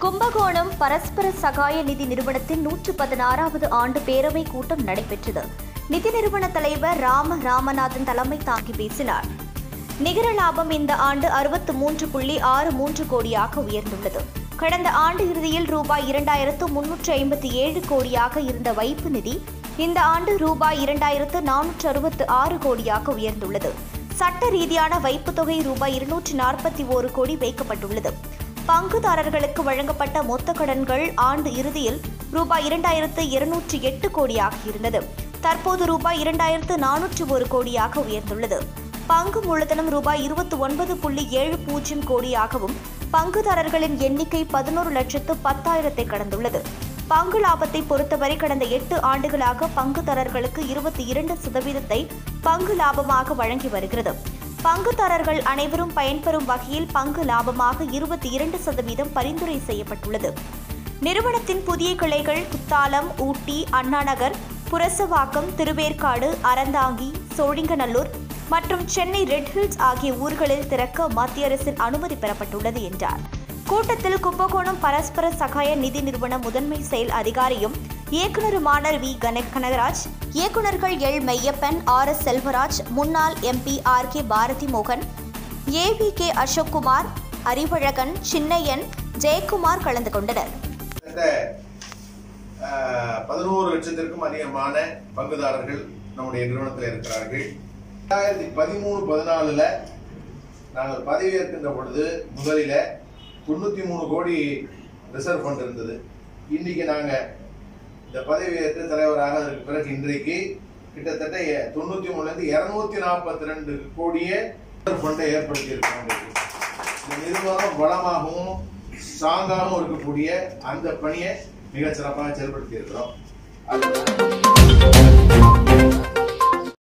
கும்பகோணம் பரஸ்பர சகாய நிதி நிறுவனத்தின் நூற்று பதினாறாவது ஆண்டு பேரவை கூட்டம் நடைபெற்றது நிதி நிறுவன தலைவர் ராம ராமநாதன் தலைமை தாங்கி பேசினார் நிகர லாபம் இந்த ஆண்டு அறுபத்து மூன்று புள்ளி ஆறு மூன்று கோடியாக உயர்ந்துள்ளது கடந்த ஆண்டு இறுதியில் ரூபாய் இரண்டாயிரத்து முன்னூற்று ஐம்பத்தி ஏழு கோடியாக இருந்த வைப்பு நிதி இந்த ஆண்டு ரூபாய் இரண்டாயிரத்து நானூற்று அறுபத்து ஆறு கோடியாக உயர்ந்துள்ளது சட்ட ரீதியான வைப்புத் தொகை ரூபாய் இருநூற்று நாற்பத்தி ஓரு கோடி வைக்கப்பட்டுள்ளது பங்குதாரர்களுக்கு வழங்கப்பட்ட மொத்த கடன்கள் ஆண்டு இறுதியில் ரூபாய் இரண்டாயிரத்து இருநூற்று எட்டு கோடியாக இருந்தது தற்போது ரூபாய் இரண்டாயிரத்து நானூற்று ஒரு கோடியாக உயர்ந்துள்ளது பங்கு மூலதனம் ரூபாய் இருபத்தி ஒன்பது புள்ளி ஏழு பூஜ்ஜியம் கோடியாகவும் பங்குதாரர்களின் எண்ணிக்கை பதினோரு லட்சத்து பத்தாயிரத்தை கடந்துள்ளது பங்கு லாபத்தை பொறுத்தவரை கடந்த எட்டு ஆண்டுகளாக பங்குதாரர்களுக்கு இருபத்தி இரண்டு சதவீதத்தை பங்கு லாபமாக வழங்கி வருகிறது பங்குதாரர்கள் அனைவரும் பயன்பெறும் வகையில் பங்கு லாபமாக இருபத்தி இரண்டு சதவீதம் பரிந்துரை செய்யப்பட்டுள்ளது நிறுவனத்தின் புதிய கிளைகள் குத்தாலம் ஊட்டி அண்ணாநகர் புரசவாக்கம் திருவேற்காடு அறந்தாங்கி சோழிங்கநல்லூர் மற்றும் சென்னை ரெட் ஹில்ஸ் ஆகிய ஊர்களில் திறக்க மத்திய அரசின் அனுமதி பெறப்பட்டுள்ளது என்றார் கூட்டத்தில் கும்பகோணம் பரஸ்பர சகாய நிதி நிறுவன முதன்மை செயல் அதிகாரியும் இயக்குநருமான வி கண கனகராஜ் இயக்குநர்கள் L Meyyappan R S Selvaraj முன்னாள் எம்பி ஆர் கே பாரதி மோகன் ஏவி கே அசோக்குமார் அறிவழகன் சின்னையன் ஜெயக்குமார் கலந்து கொண்டனர் பதினோரு லட்சத்திற்கும் அதிகமான பங்குதாரர்கள் நம்முடைய நிறுவனத்தில் இருக்கிறார்கள் ரெண்டாயிரத்தி பதிமூணு பதினாலுல நாங்கள் பதவியேற்கின்ற பொழுது முதலில தொண்ணூத்தி மூணு கோடி ரிசர்வ் ஃபண்ட் இருந்தது இன்னைக்கு நாங்க இந்த பதவியேற்று தலைவராக அதற்கு பிறகு இன்றைக்கு கிட்டத்தட்ட எ- தொண்ணூத்தி மூணுல இருந்து இருநூத்தி நாற்பத்தி ரெண்டு கோடியே ரிசர்வ் ஃபண்டை ஏற்படுத்தி இருக்கிறோம் இந்த நிறுவனம் வளமாகவும் ஸ்ட்ராங்காகவும் இருக்கக்கூடிய அந்த பணியை மிகச் சிறப்பாக செயல்படுத்தி இருக்கிறோம் அது